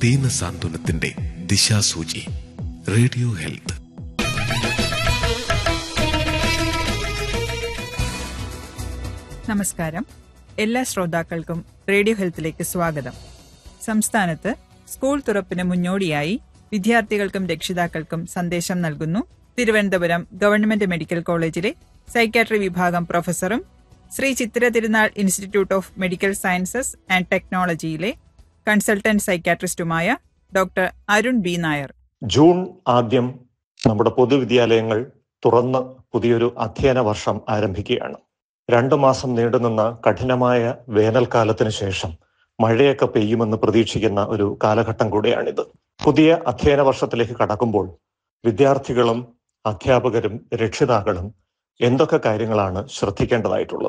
ദീന സാന്ത്വനത്തിന്റെ ദിശാസൂചി radio health നമസ്കാരം എല്ലാ ശ്രോതാക്കൾക്കും റേഡിയോ ഹെൽത്തിലേക്ക് സ്വാഗതം സംസ്ഥാനത്ത് സ്കൂൾ തുറപ്പിന് മുന്നോടിയായി വിദ്യാർത്ഥികൾക്കും രക്ഷിതാക്കൾക്കും സന്ദേശം നൽകുന്നു തിരുവനന്തപുരം ഗവൺമെന്റ് മെഡിക്കൽ കോളേജിലെ സൈക്കാട്രി വിഭാഗം പ്രൊഫസറും Shri Chithira Thirunal institute of medical sciences and ടെക്നോളജിയിലെ കൺസൾട്ടന്റ് സൈക്കാട്രിസ്റ്റുമായ doctor Arun B Nair June ആദ്യം നമ്മുടെ പൊതുവിദ്യാലയങ്ങൾ തുറന്ന് പുതിയൊരു അധ്യയന വർഷം ആരംഭിക്കുകയാണ് രണ്ടു മാസം നീണ്ടുനിന്ന കഠിനമായ വേനൽക്കാലത്തിന് ശേഷം മഴയൊക്കെ പെയ്യുമെന്ന് പ്രതീക്ഷിക്കുന്ന ഒരു കാലഘട്ടം കൂടെയാണിത് പുതിയ അധ്യയന വർഷത്തിലേക്ക് കടക്കുമ്പോൾ വിദ്യാർത്ഥികളും അധ്യാപകരും രക്ഷിതാക്കളും എന്തൊക്കെ കാര്യങ്ങളാണ് ശ്രദ്ധിക്കേണ്ടതായിട്ടുള്ളത്